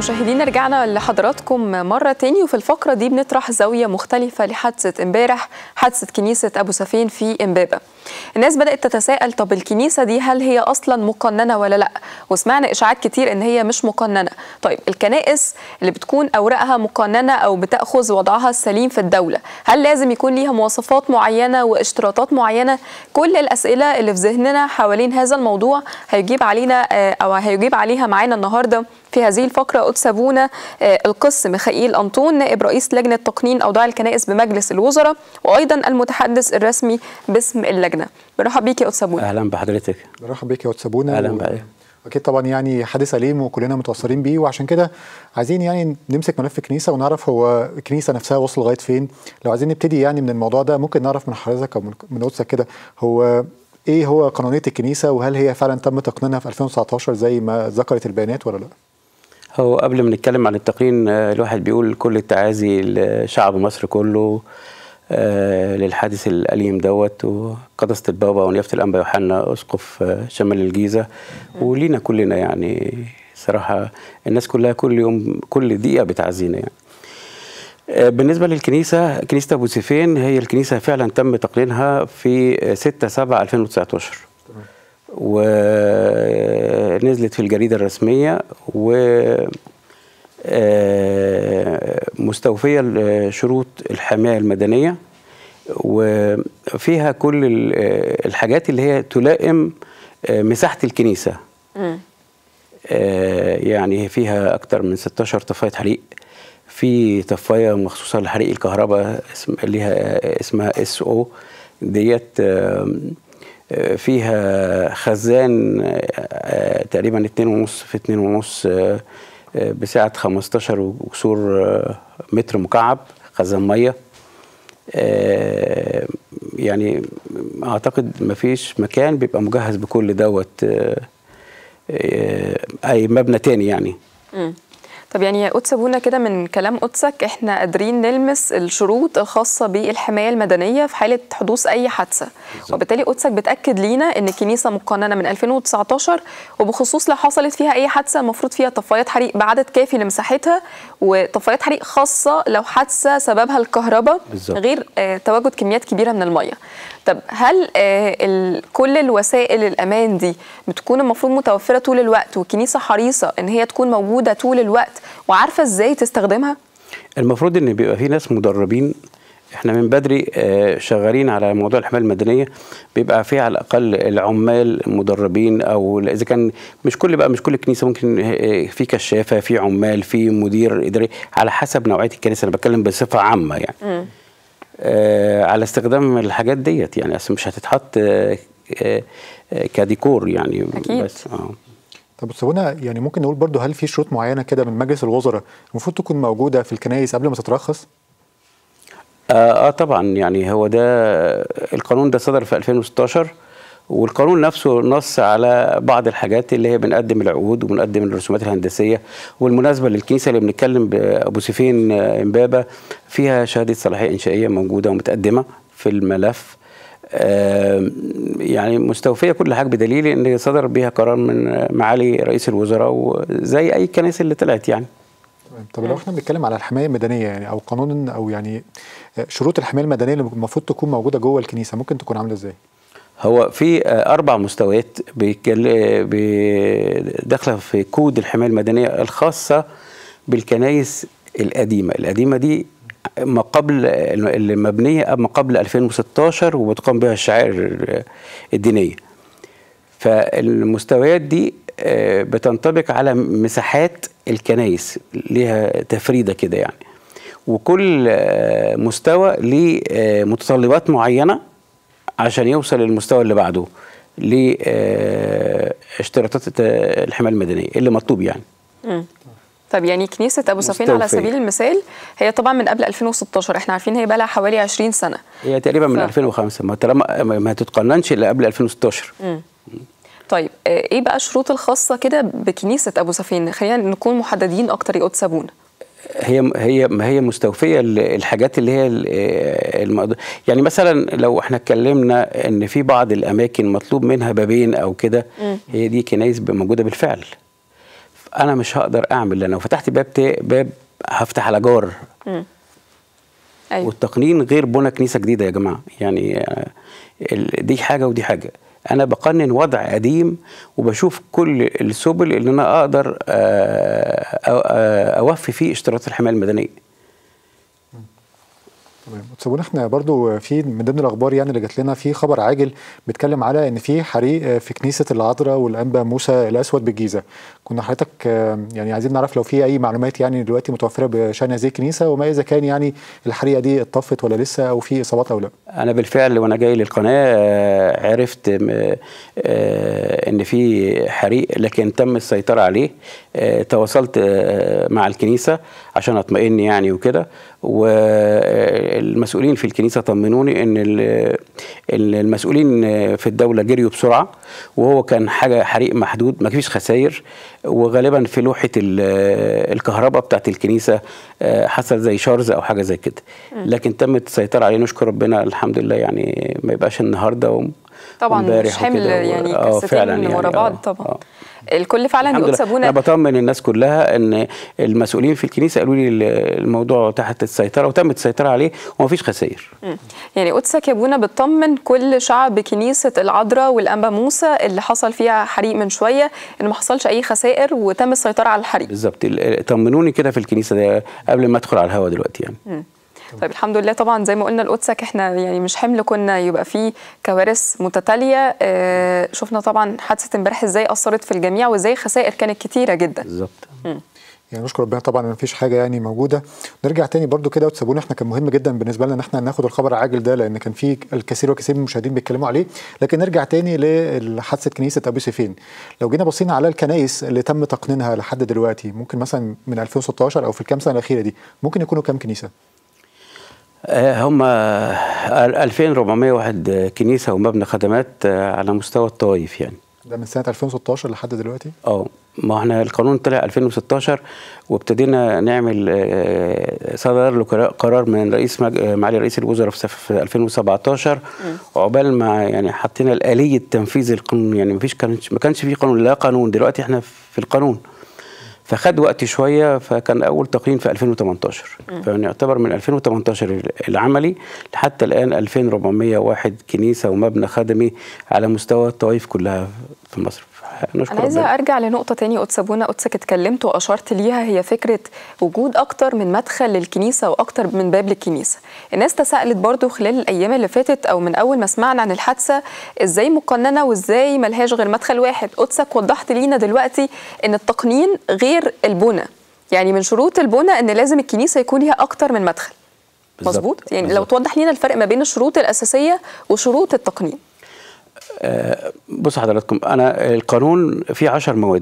مشاهدينا رجعنا لحضراتكم مرة تاني وفي الفقرة دي بنطرح زاوية مختلفة لحادثة امبارح حادثة كنيسة أبو سفين في إمبابة الناس بدأت تتساءل طب الكنيسة دي هل هي أصلا مقننة ولا لأ وسمعنا إشاعات كتير إن هي مش مقننة طيب الكنائس اللي بتكون أوراقها مقننة أو بتأخذ وضعها السليم في الدولة هل لازم يكون ليها مواصفات معينة واشتراطات معينة كل الأسئلة اللي في ذهننا حوالين هذا الموضوع هيجيب علينا أو هيجيب عليها معانا النهارده في هذه الفقرة قدس أبونا القس ميخائيل أنطون نائب رئيس لجنة تقنين أوضاع الكنائس بمجلس الوزراء وأيضا المتحدث الرسمي باسم اللجنة برحب بيك يا قدس أبونا أهلا بحضرتك برحب بيك يا قدس أبونا أهلا بحضرتك اكيد طبعا يعني حادث اليم وكلنا متاثرين بيه وعشان كده عايزين يعني نمسك ملف الكنيسه ونعرف هو الكنيسه نفسها وصل لغايه فين لو عايزين نبتدي يعني من الموضوع ده ممكن نعرف من حضرتك او من قدسك كده هو ايه هو قانونيه الكنيسه وهل هي فعلا تم تقنينها في 2019 زي ما ذكرت البيانات ولا لا؟ هو قبل ما نتكلم عن التقنين الواحد بيقول كل التعازي لشعب مصر كله للحادث الأليم دوت وقداسة البابا ونيافة الأنبا يوحنا أسقف شمال الجيزة ولينا كلنا يعني صراحة الناس كلها كل يوم كل دقيقة بتعزينا يعني بالنسبة للكنيسة كنيسة أبو سيفين هي الكنيسة فعلا تم تقنينها في 6 7 2019 ونزلت في الجريدة الرسمية و مستوفية شروط الحماية المدنية وفيها كل الحاجات اللي هي تلائم مساحة الكنيسة يعني فيها أكتر من 16 طفاية حريق في طفاية مخصوصة لحريق الكهرباء ليها اسمها اس او ديت فيها خزان تقريبا اتنين ونص في اتنين ونص بسعة 15 وكسور متر مكعب خزان مية يعني اعتقد ما فيش مكان بيبقى مجهز بكل دوت اي مبنى تاني يعني م. طب يعني يا قدس ابونا كده من كلام قدسك احنا قادرين نلمس الشروط الخاصه بالحمايه المدنيه في حاله حدوث اي حادثه وبالتالي قدسك بتاكد لينا ان الكنيسه مقننه من 2019 وبخصوص لو حصلت فيها اي حادثه المفروض فيها طفايات حريق بعدد كافي لمساحتها وطفايات حريق خاصه لو حادثه سببها الكهرباء غير آه تواجد كميات كبيره من الميه طب هل آه كل الوسائل الامان دي بتكون المفروض متوفره طول الوقت والكنيسه حريصه ان هي تكون موجوده طول الوقت وعارفه ازاي تستخدمها المفروض ان بيبقى في ناس مدربين احنا من بدري آه شغالين على موضوع الحمايه المدنيه بيبقى في على الاقل العمال مدربين او اذا كان مش كل بقى مش كل كنيسه ممكن في كشافه في عمال في مدير اداري على حسب نوعيه الكنيسه انا بتكلم بصفه عامه يعني م. آه على استخدام الحاجات ديت يعني اصل مش هتتحط آه آه كديكور يعني أكيد. بس اه طب سابونا يعني ممكن نقول برضو هل في شروط معينه كده من مجلس الوزراء المفروض تكون موجوده في الكنائس قبل ما تترخص؟ آه, اه طبعا يعني هو ده القانون ده صدر في 2016 والقانون نفسه نص على بعض الحاجات اللي هي بنقدم العقود وبنقدم الرسومات الهندسيه والمناسبه للكنيسه اللي بنتكلم بابو سيفين امبابه فيها شهاده صلاحيه انشائيه موجوده ومتقدمه في الملف آه يعني مستوفيه كل حاجه بدليل ان صدر بها قرار من معالي رئيس الوزراء وزي اي كنائس اللي طلعت يعني طب لو احنا بنتكلم على الحمايه المدنيه يعني او قانون او يعني شروط الحمايه المدنيه اللي المفروض تكون موجوده جوه الكنيسه ممكن تكون عامله ازاي؟ هو في اربع مستويات داخله في كود الحمايه المدنيه الخاصه بالكنائس القديمه، القديمه دي ما قبل اللي مبنيه ما قبل 2016 وبتقام بها الشعائر الدينيه. فالمستويات دي بتنطبق على مساحات الكنائس ليها تفريده كده يعني. وكل مستوى ليه متطلبات معينه عشان يوصل للمستوى اللي بعده لاشتراطات الحمايه المدنيه اللي مطلوب يعني م. طب يعني كنيسة أبو سفين على سبيل المثال هي طبعا من قبل 2016 احنا عارفين هي بقى لها حوالي 20 سنة هي تقريبا ف... من 2005 ما طالما ما هتتقننش إلا قبل 2016 م. طيب ايه بقى الشروط الخاصة كده بكنيسة أبو سفين خلينا نكون محددين أكتر يا قدس أبونا هي هي ما هي مستوفيه الحاجات اللي هي المقدور يعني مثلا لو احنا اتكلمنا ان في بعض الاماكن مطلوب منها بابين او كده هي دي كنايس موجوده بالفعل انا مش هقدر اعمل لان لو فتحت باب تا- باب هفتح على جار ايوه والتقنين غير بنى كنيسه جديده يا جماعه يعني آه، ال- دي حاجه ودي حاجه انا بقنن وضع قديم وبشوف كل السبل اللي انا اقدر آه، أو- آه، اوفي فيه اشتراطات الحمايه المدنيه تمام وتسيبونا احنا برضو في من ضمن الاخبار يعني اللي جات لنا في خبر عاجل بيتكلم على ان في حريق في كنيسه العذراء والانبا موسى الاسود بالجيزه كنا حضرتك آه، يعني عايزين نعرف لو في اي معلومات يعني دلوقتي متوفره بشان هذه الكنيسه وما اذا كان يعني الحريقه دي اتطفت ولا لسه او في اصابات او لا انا بالفعل وانا جاي للقناه آه، عرفت م- آه، ان في حريق لكن تم السيطره عليه آه، تواصلت آه، مع الكنيسه عشان اطمئن يعني وكده والمسؤولين في الكنيسه طمنوني ان ال- ال- المسؤولين في الدوله جريوا بسرعه وهو كان حاجه حريق محدود ما فيش خسائر وغالبا في لوحه ال- الكهرباء بتاعت الكنيسه آه، حصل زي شرز او حاجه زي كده لكن تمت السيطره عليه نشكر ربنا الحمد لله يعني ما يبقاش النهارده وم- طبعا وامبارح مش حمل وكده و- يعني آه، كثيرين فعلاً من يعني، ورا آه، بعض طبعا آه. الكل فعلا الحمد يقول لله انا سابونا بطمن الناس كلها ان المسؤولين في الكنيسه قالوا لي الموضوع تحت السيطره وتمت السيطره عليه ومفيش خسائر مم. يعني قدسك يا ابونا بتطمن كل شعب كنيسه العذراء والانبا موسى اللي حصل فيها حريق من شويه ان ما حصلش اي خسائر وتم السيطره على الحريق بالظبط ال- طمنوني كده في الكنيسه ده قبل ما ادخل على الهوا دلوقتي يعني مم. طيب الحمد لله طبعا زي ما قلنا لقدسك احنا يعني مش حمل كنا يبقى فيه كوارث متتاليه اه شفنا طبعا حادثه امبارح ازاي اثرت في الجميع وازاي خسائر كانت كتيره جدا بالظبط يعني نشكر ربنا طبعا ان مفيش حاجه يعني موجوده نرجع تاني برضو كده وتسيبونا احنا كان مهم جدا بالنسبه لنا ان احنا ناخد الخبر العاجل ده لان كان في الكثير والكثير من المشاهدين بيتكلموا عليه لكن نرجع تاني لحادثه كنيسه ابو سيفين لو جينا بصينا على الكنائس اللي تم تقنينها لحد دلوقتي ممكن مثلا من 2016 او في الكام سنه الاخيره دي ممكن يكونوا كام كنيسه آه، هم 2401 كنيسه ومبنى خدمات آه، على مستوى الطوائف يعني ده من سنه 2016 لحد دلوقتي اه ما احنا القانون طلع 2016 وابتدينا نعمل آه، صدر له قرا- قرار من رئيس مج... آه، معالي رئيس الوزراء في سف- في 2017 عقبال ما يعني حطينا الآلية تنفيذ القانون يعني ما فيش كان ما كانش في قانون لا قانون دلوقتي احنا في القانون فخد وقت شويه فكان اول تقييم في 2018 فيعني يعتبر من 2018 العملي حتى الان 2401 كنيسه ومبنى خدمي على مستوى الطوائف كلها في مصر نشكر انا عايزه ربنا. ارجع لنقطه تانية قدسابونا قدسك اتكلمت واشرت ليها هي فكره وجود اكتر من مدخل للكنيسه واكتر من باب للكنيسه الناس تساءلت برضو خلال الايام اللي فاتت او من اول ما سمعنا عن الحادثه ازاي مقننه وازاي ملهاش غير مدخل واحد قدسك وضحت لينا دلوقتي ان التقنين غير البنى يعني من شروط البنى ان لازم الكنيسه يكون ليها اكتر من مدخل بالظبط. مظبوط يعني لو بالظبط. توضح لينا الفرق ما بين الشروط الاساسيه وشروط التقنين آه، بصوا حضراتكم انا القانون فيه 10 مواد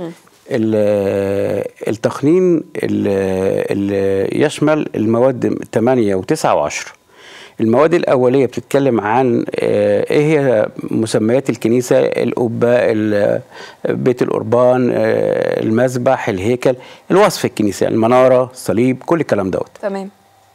ال- التقنين اللي اللي يشمل المواد 8 و9 و10 المواد الأولية بتتكلم عن آه، إيه هي مسميات الكنيسة القبة ال- بيت القربان آه، المذبح الهيكل الوصف الكنيسة يعني المنارة الصليب كل الكلام دوت تمام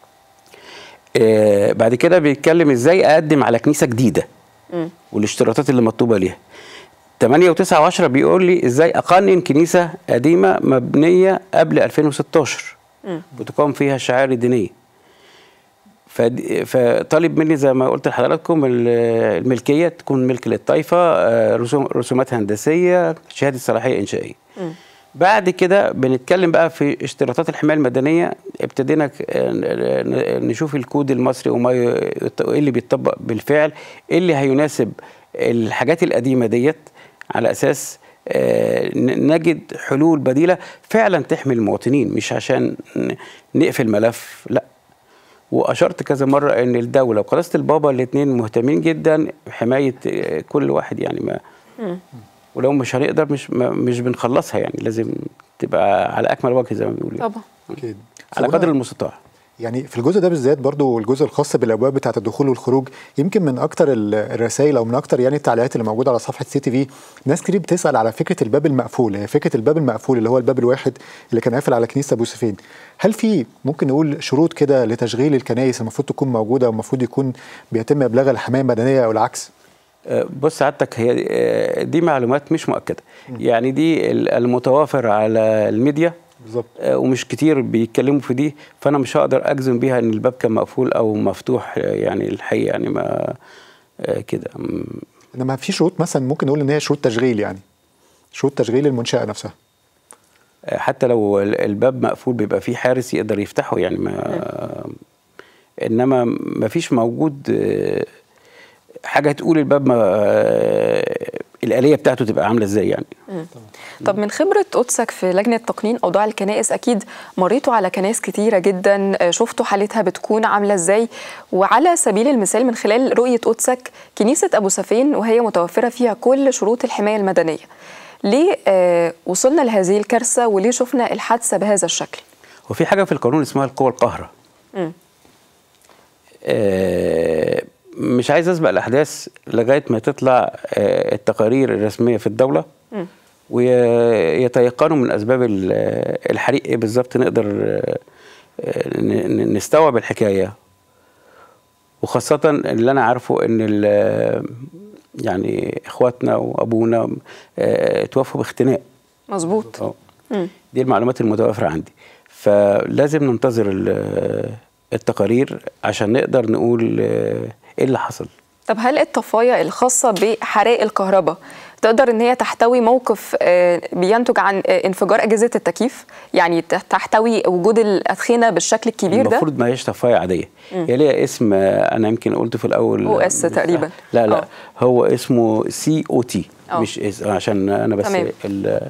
آه، بعد كده بيتكلم ازاي اقدم على كنيسه جديده والاشتراطات اللي مطلوبه ليها 8 و9 و10 بيقول لي ازاي اقنن كنيسه قديمه مبنيه قبل 2016 بتقام فيها الشعائر الدينيه فد- فطالب مني زي ما قلت لحضراتكم ال- الملكيه تكون ملك للطائفه آه، رسوم رسومات هندسيه شهاده صلاحيه انشائيه بعد كده بنتكلم بقى في اشتراطات الحمايه المدنيه ابتدينا ك- ن- ن- نشوف الكود المصري وما ي- ايه اللي بيتطبق بالفعل ايه اللي هيناسب الحاجات القديمه ديت على اساس آه، ن- نجد حلول بديله فعلا تحمي المواطنين مش عشان ن- نقفل ملف لا واشرت كذا مره ان الدوله وقداسه البابا الاثنين مهتمين جدا بحمايه آه، كل واحد يعني ما ولو مش هنقدر مش ما مش بنخلصها يعني لازم تبقى على اكمل وجه زي ما بيقولوا طبعا اكيد على قدر المستطاع يعني في الجزء ده بالذات برضو الجزء الخاص بالابواب بتاعه الدخول والخروج يمكن من اكتر ال- الرسائل او من اكتر يعني التعليقات اللي موجوده على صفحه سي تي في ناس كتير بتسال على فكره الباب المقفول هي فكره الباب المقفول اللي هو الباب الواحد اللي كان قافل على كنيسه ابو سفين هل في ممكن نقول شروط كده لتشغيل الكنائس المفروض تكون موجوده والمفروض يكون بيتم ابلاغ الحمايه المدنيه او العكس آه، بص سعادتك هي آه، دي معلومات مش مؤكده يعني دي ال- المتوافر على الميديا بالظبط آه، ومش كتير بيتكلموا في دي فانا مش هقدر اجزم بيها ان الباب كان مقفول او مفتوح آه، يعني الحقيقه يعني ما آه، كده م- انما في شروط مثلا ممكن نقول ان هي شروط تشغيل يعني شروط تشغيل المنشاه نفسها آه، حتى لو ال- الباب مقفول بيبقى فيه حارس يقدر يفتحه يعني ما انما ما فيش موجود آه، حاجه تقول الباب ما آه، الاليه بتاعته تبقى عامله ازاي يعني طب من خبرة قدسك في لجنة تقنين أوضاع الكنائس أكيد مريتوا على كنائس كتيرة جدا آه، شفتوا حالتها بتكون عاملة إزاي وعلى سبيل المثال من خلال رؤية قدسك كنيسة أبو سفين وهي متوفرة فيها كل شروط الحماية المدنية ليه آه وصلنا لهذه الكارثة وليه شفنا الحادثة بهذا الشكل؟ وفي حاجه في القانون اسمها القوى القاهره مم. آه، مش عايز اسبق الاحداث لغايه ما تطلع آه، التقارير الرسميه في الدوله ويتيقنوا من اسباب ال- الحريق ايه بالظبط نقدر آه، آه، ن- ن- نستوعب الحكايه وخاصه اللي انا عارفه ان ال- يعني اخواتنا وابونا آه، توفوا باختناق مظبوط اه مم. دي المعلومات المتوافره عندي فلازم ننتظر ال- التقارير عشان نقدر نقول آه، ايه اللي حصل طب هل الطفايا الخاصة بحرائق الكهرباء تقدر ان هي تحتوي موقف آه، بينتج عن آه، انفجار اجهزه التكييف يعني ت- تحتوي وجود الادخنه بالشكل الكبير ده المفروض ما هيش طفايه عاديه هي ليها اسم آه، انا يمكن قلته في الاول OS تقريبا. لا لا آه. هو اسمه سي او تي آه. مش اس عشان انا بس تمام. ال-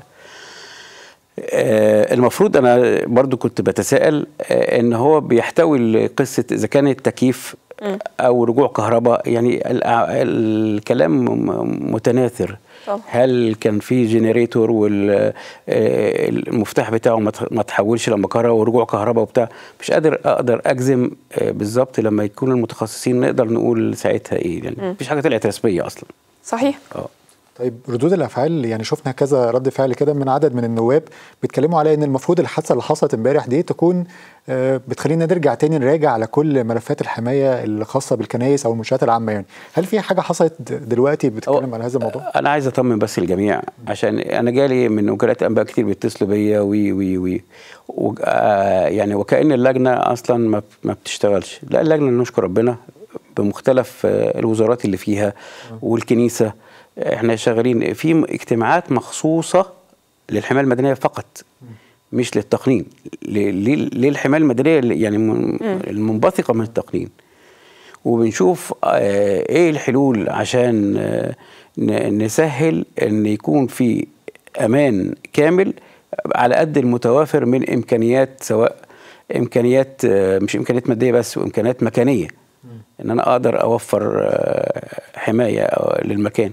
آه، المفروض انا برضو كنت بتساءل آه، ان هو بيحتوي قصه اذا كان التكييف او رجوع كهرباء يعني الأع- الكلام م- متناثر طبعا. هل كان في جنريتور والمفتاح بتاعه ما ت- ما تحولش لما كهرباء ورجوع كهرباء وبتاع مش قادر اقدر اجزم آه، بالظبط لما يكون المتخصصين نقدر نقول ساعتها ايه يعني مفيش حاجه طلعت رسميه اصلا صحيح اه طيب ردود الافعال يعني شفنا كذا رد فعل كده من عدد من النواب بيتكلموا على ان المفروض الحادثه اللي حصلت امبارح دي تكون آه، بتخلينا نرجع تاني نراجع على كل ملفات الحمايه الخاصه بالكنائس او المنشات العامه يعني هل في حاجه حصلت د- دلوقتي بتتكلم على هذا الموضوع؟ انا عايز اطمن بس الجميع عشان انا جالي من وكالات انباء كتير بيتصلوا بيا وي وي وي و آه، يعني وكأن اللجنه اصلا ما ما بتشتغلش لا اللجنه نشكر ربنا بمختلف آه، الوزارات اللي فيها والكنيسه احنا شغالين في م- اجتماعات مخصوصه للحمايه المدنيه فقط مش للتقنين ل- ل- للحمايه المدنيه اللي- يعني من- المنبثقه من التقنين وبنشوف آه، ايه الحلول عشان آه، ن- نسهل ان يكون في امان كامل على قد المتوافر من امكانيات سواء امكانيات آه، مش امكانيات ماديه بس وامكانيات مكانيه ان انا اقدر اوفر آه، حمايه آه، للمكان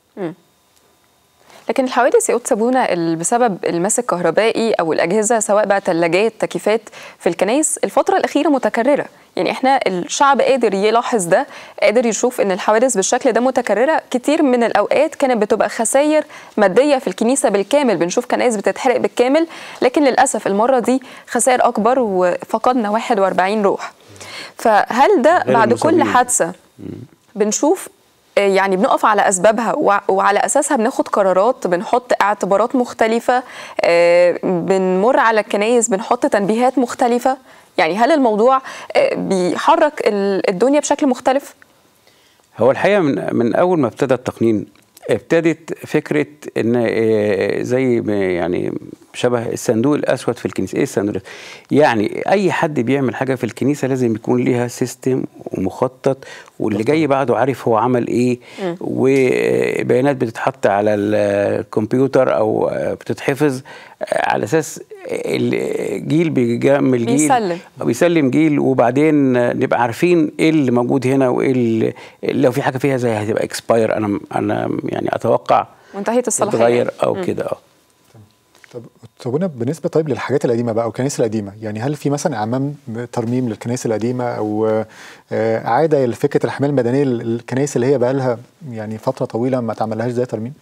لكن الحوادث يا سابونا ال- بسبب المس الكهربائي او الاجهزه سواء بقى ثلاجات تكييفات في الكنائس الفتره الاخيره متكرره يعني احنا الشعب قادر يلاحظ ده قادر يشوف ان الحوادث بالشكل ده متكرره كتير من الاوقات كانت بتبقى خسائر ماديه في الكنيسه بالكامل بنشوف كنائس بتتحرق بالكامل لكن للاسف المره دي خسائر اكبر وفقدنا 41 روح فهل ده غير بعد كل المصابين. حادثه بنشوف آه، يعني بنقف على اسبابها وع- وعلى اساسها بناخد قرارات بنحط اعتبارات مختلفه آه، بنمر على الكنايس بنحط تنبيهات مختلفه يعني هل الموضوع آه، بيحرك ال- الدنيا بشكل مختلف هو الحقيقه من من اول ما ابتدى التقنين ابتدت فكره ان آه، زي ما يعني شبه الصندوق الاسود في الكنيسه ايه الصندوق الأسود؟ يعني اي حد بيعمل حاجه في الكنيسه لازم يكون ليها سيستم ومخطط واللي جاي بعده عارف هو عمل ايه وبيانات بتتحط على الكمبيوتر او آه، بتتحفظ آه، على اساس الجيل بيجمل جيل بيسلم. بيسلم جيل وبعدين نبقى عارفين ايه اللي موجود هنا وايه اللي لو في حاجه فيها زي هتبقى اكسباير انا انا يعني اتوقع منتهيه الصلاحيه تتغير او كده اه طب طب هنا بالنسبه طيب للحاجات القديمه بقى او الكنائس القديمه يعني هل في مثلا اعمام ترميم للكنائس القديمه او آه، اعاده لفكره الحمايه المدنيه للكنائس اللي هي بقى لها يعني فتره طويله ما تعملهاش زي ترميم؟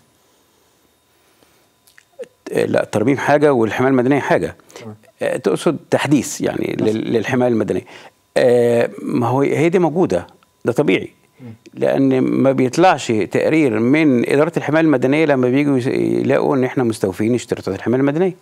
آه، لا ترميم حاجه والحمايه المدنيه حاجه تمام. آه، تقصد تحديث يعني لل- للحمايه المدنيه آه، ما هو هي دي موجوده ده طبيعي لان ما بيطلعش تقرير من اداره الحمايه المدنيه لما بييجوا يس- يلاقوا ان احنا مستوفين اشتراطات الحمايه المدنيه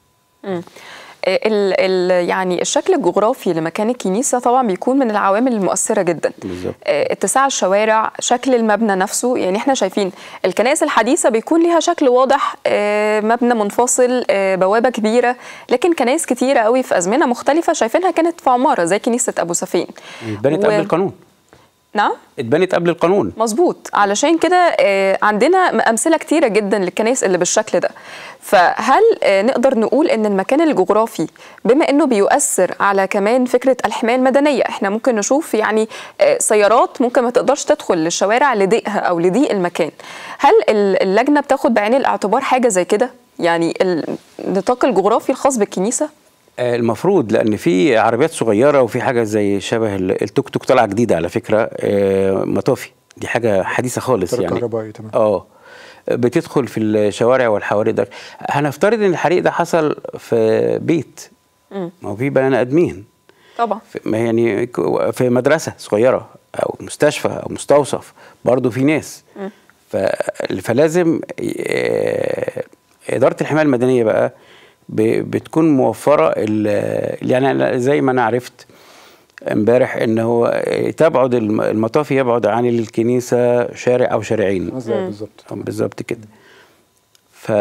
ال ال يعني الشكل الجغرافي لمكان الكنيسه طبعا بيكون من العوامل المؤثره جدا بالظبط. آه، اتساع الشوارع شكل المبنى نفسه يعني احنا شايفين الكنائس الحديثه بيكون ليها شكل واضح آه، مبنى منفصل آه، بوابه كبيره لكن كنائس كتيره قوي في ازمنه مختلفه شايفينها كانت في عماره زي كنيسه ابو سفين اتبنت و- قبل القانون نعم اتبنت قبل القانون مظبوط علشان كده آه، عندنا امثله كتيره جدا للكنائس اللي بالشكل ده فهل آه، نقدر نقول ان المكان الجغرافي بما انه بيؤثر على كمان فكره الحمايه المدنيه احنا ممكن نشوف يعني آه، سيارات ممكن ما تقدرش تدخل للشوارع لضيقها او لضيق المكان هل ال- اللجنه بتاخد بعين الاعتبار حاجه زي كده يعني النطاق الجغرافي الخاص بالكنيسه آه، المفروض لان في عربيات صغيره وفي حاجه زي شبه ال- التوك توك طالعه جديده على فكره آه، مطافي دي حاجه حديثه خالص طريق يعني كهربائي تمام. اه بتدخل في الشوارع والحواري ده هنفترض ان الحريق ده حصل في بيت ما هو في بني ادمين طبعا في- ما يعني ك- في مدرسه صغيره او مستشفى او مستوصف برضه في ناس ف- فلازم آه، اداره الحمايه المدنيه بقى ب- بتكون موفره ال- يعني أنا زي ما انا عرفت امبارح ان هو تبعد الم- المطاف يبعد عن الكنيسه شارع او شارعين ازاي بالظبط بالظبط كده ف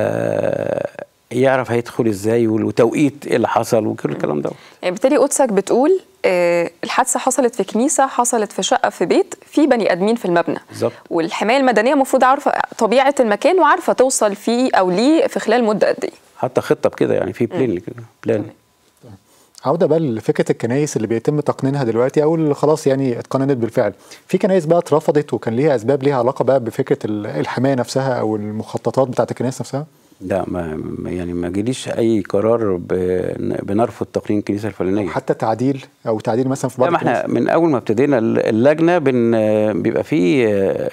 يعرف هيدخل ازاي وتوقيت ايه اللي حصل وكل الكلام ده يعني بالتالي قدسك بتقول آه، الحادثه حصلت في كنيسه حصلت في شقه في بيت في بني ادمين في المبنى بالظبط. والحمايه المدنيه المفروض عارفه طبيعه المكان وعارفه توصل فيه او ليه في خلال مده قد ايه حتى خطه بكده يعني في بلان كده بلان عودة بقى لفكرة الكنائس اللي بيتم تقنينها دلوقتي أو اللي خلاص يعني اتقننت بالفعل في كنائس بقى اترفضت وكان ليها أسباب ليها علاقة بقى بفكرة ال- الحماية نفسها أو المخططات بتاعت الكنائس نفسها لا ما ما- يعني ما جاليش اي قرار ب- بنرفض تقنين الكنيسه الفلانيه حتى تعديل أو تعديل مثلا في لا بعض ما احنا الكنائس من اول ما ابتدينا اللجنه بن بيبقى فيه آه،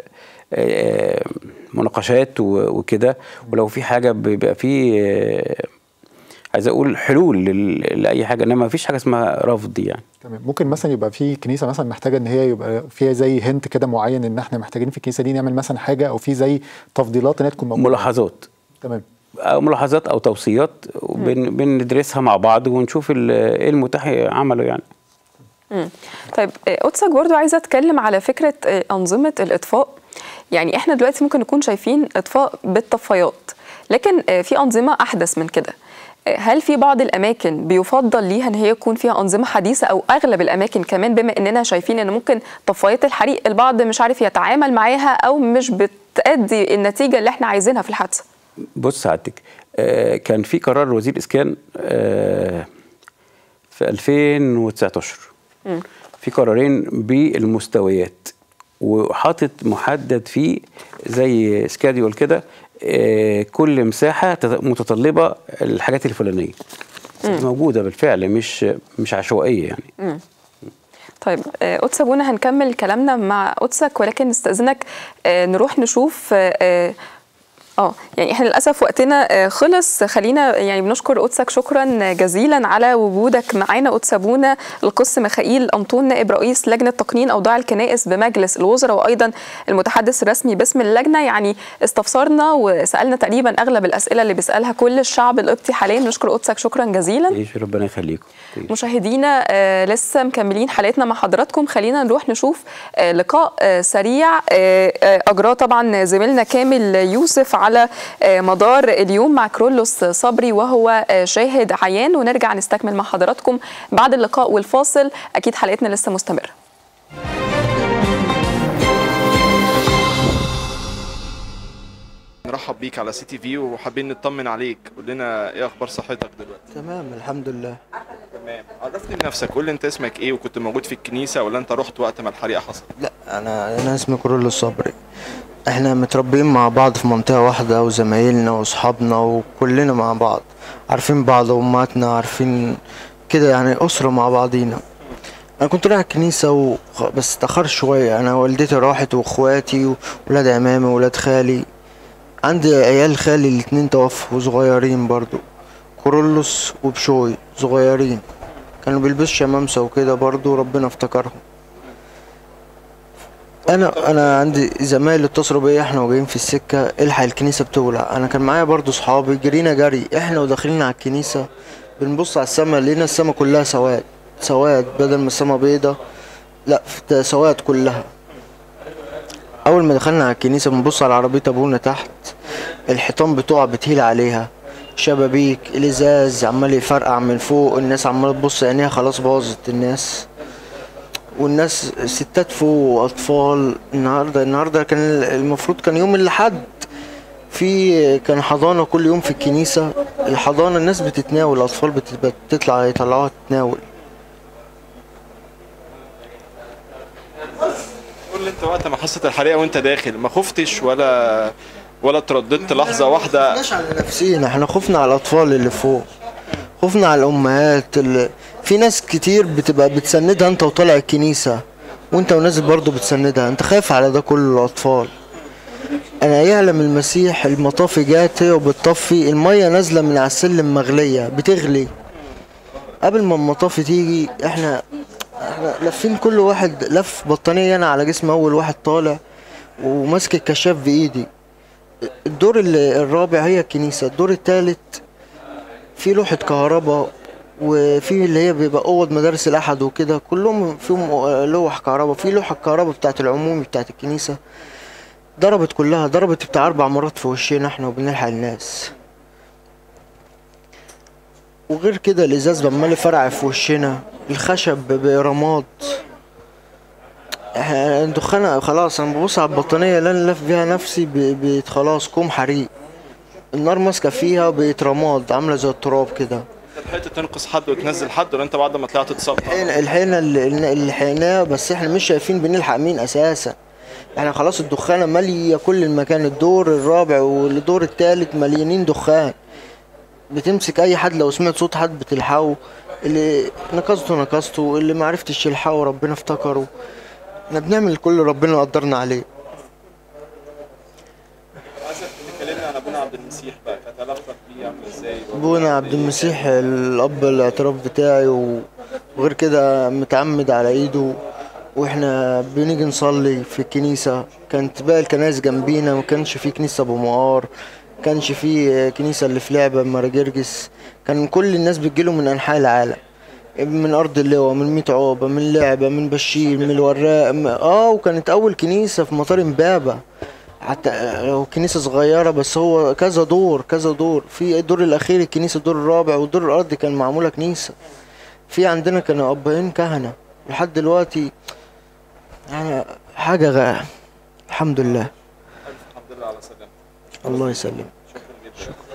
آه، مناقشات و- وكده ولو في حاجه بيبقى فيه آه، عايز اقول حلول لل- لاي حاجه انما ما فيش حاجه اسمها رفض يعني تمام ممكن مثلا يبقى في كنيسه مثلا محتاجه ان هي يبقى فيها زي هنت كده معين ان احنا محتاجين في الكنيسه دي نعمل مثلا حاجه او في زي تفضيلات ان هي تكون موجوده ملاحظات تمام او ملاحظات او توصيات وبن- بندرسها مع بعض ونشوف ال- ايه المتاح عمله يعني مم. طيب آه، قدسك برضو عايزه اتكلم على فكره آه، انظمه الاطفاء يعني احنا دلوقتي ممكن نكون شايفين اطفاء بالطفايات لكن آه، في انظمه احدث من كده آه، هل في بعض الاماكن بيفضل ليها ان هي يكون فيها انظمه حديثه او اغلب الاماكن كمان بما اننا شايفين ان ممكن طفايات الحريق البعض مش عارف يتعامل معاها او مش بتأدي النتيجه اللي احنا عايزينها في الحادثه بص سعادتك آه، كان في قرار وزير اسكان آه، في 2019 في قرارين بالمستويات وحاطط محدد فيه زي سكاديول كده آه، كل مساحه تت- متطلبه الحاجات الفلانيه موجوده بالفعل مش مش عشوائيه يعني طيب آه، قدس ابونا هنكمل كلامنا مع قدسك ولكن نستأذنك آه، نروح نشوف اه آه، اه يعني احنا للاسف وقتنا آه، خلص خلينا يعني بنشكر قدسك شكرا جزيلا على وجودك معانا قدس ابونا القس ميخائيل انطون نائب رئيس لجنه تقنين اوضاع الكنائس بمجلس الوزراء وايضا المتحدث الرسمي باسم اللجنه يعني استفسرنا وسالنا تقريبا اغلب الاسئله اللي بيسالها كل الشعب القبطي حاليا نشكر قدسك شكرا جزيلا ايش ربنا يخليكم مشاهدينا آه لسه مكملين حلقتنا مع حضراتكم خلينا نروح نشوف آه لقاء آه سريع آه آه اجراه طبعا زميلنا كامل يوسف على آه مدار اليوم مع كرولوس صبري وهو آه شاهد عيان ونرجع نستكمل مع حضراتكم بعد اللقاء والفاصل اكيد حلقتنا لسه مستمره نرحب بيك على سي تي في وحابين نطمن عليك قول لنا ايه اخبار صحتك دلوقتي تمام الحمد لله تمام عرفني بنفسك قول لي انت اسمك ايه وكنت موجود في الكنيسه ولا انت رحت وقت ما الحريقه حصلت لا انا انا اسمي كورولو صبري احنا متربيين مع بعض في منطقة واحدة وزمايلنا واصحابنا وكلنا مع بعض عارفين بعض وامهاتنا عارفين كده يعني اسرة مع بعضينا انا كنت رايح الكنيسة و... بس اتأخرت شوية انا والدتي راحت واخواتي وولاد عمامي وولاد خالي عندي عيال خالي الاتنين توفوا صغيرين برضو كورولوس وبشوي صغيرين كانوا بيلبسوا شمامسة وكده برضو ربنا افتكرهم انا انا عندي زمايل اتصلوا بيا احنا وجايين في السكه الحق الكنيسه بتولع انا كان معايا برضو صحابي جرينا جري احنا وداخلين على الكنيسه بنبص على السماء لقينا السماء كلها سواد سواد بدل ما السماء بيضة لا ده سواد كلها اول ما دخلنا على الكنيسه بنبص على عربيه ابونا تحت الحيطان بتقع بتهيل عليها شبابيك الازاز عمال يفرقع من فوق الناس عماله تبص عينيها خلاص باظت الناس والناس ستات فوق واطفال النهارده النهارده كان المفروض كان يوم الاحد في كان حضانه كل يوم في الكنيسه الحضانه الناس بتتناول الاطفال بت- بتطلع يطلعوها تتناول قول لي انت وقت ما حصلت الحريقه وانت داخل ما خفتش ولا ولا ترددت لحظه واحده خفناش على نفسينا احنا خفنا على الاطفال اللي فوق خفنا على الامهات اللي في ناس كتير بتبقى بتسندها انت وطالع الكنيسه وانت ونازل برضه بتسندها انت خايف على ده كله الاطفال انا يعلم المسيح المطافي جات هي وبتطفي الميه نازله من على السلم مغليه بتغلي قبل ما المطافي تيجي احنا احنا لافين كل واحد لف بطانيه انا على جسم اول واحد طالع وماسك الكشاف بايدي الدور ال- الرابع هي الكنيسة الدور الثالث في لوحة كهرباء وفي اللي هي بيبقى أوض مدارس الأحد وكده كلهم فيهم لوح كهرباء في لوحة كهرباء بتاعت العمومي بتاعت الكنيسة ضربت كلها ضربت بتاع أربع مرات في وشنا احنا وبنلحق الناس وغير كده الإزاز عمال يفرقع في وشنا الخشب برماد احنا الدخانة خلاص انا ببص على البطانية اللي انا لافف بيها نفسي ب- بقت خلاص كوم حريق النار ماسكة فيها بقت رماد عاملة زي التراب كده انت لحقت تنقذ حد وتنزل حد ولا انت بعد ما طلعت اتصبت الحقينا الحقينا اللي اللي لحقناه بس احنا مش شايفين بنلحق مين اساسا احنا خلاص الدخانة مالية كل المكان الدور الرابع والدور التالت مليانين دخان بتمسك اي حد لو سمعت صوت حد بتلحقه اللي نقصته نقصته اللي معرفتش يلحقه ربنا افتكره احنا بنعمل كل اللي ربنا قدرنا عليه عايزك تكلمنا عن ابونا عبد المسيح بقى كانت علاقتك بيه عامله ازاي ابونا عبد المسيح الاب الاعتراف بتاعي و- وغير كده متعمد على ايده واحنا بنيجي نصلي في الكنيسة كانت باقي الكنائس جنبينا ما كانش في كنيسة ابو معار كانش في كنيسة اللي في لعبة مراجرجس كان كل الناس بتجيله من انحاء العالم من ارض اللواء من ميت عقبة من لعبة من بشير من الوراق م- اه وكانت اول كنيسة في مطار امبابة حتى لو كنيسة صغيرة بس هو كذا دور كذا دور في الدور الأخير الكنيسة الدور الرابع والدور الأرضي كان معمولة كنيسة في عندنا كانوا أبائين كهنة لحد دلوقتي يعني حاجة غ... الحمد لله الحمد لله على سلامتك الله يسلم شكرا جدا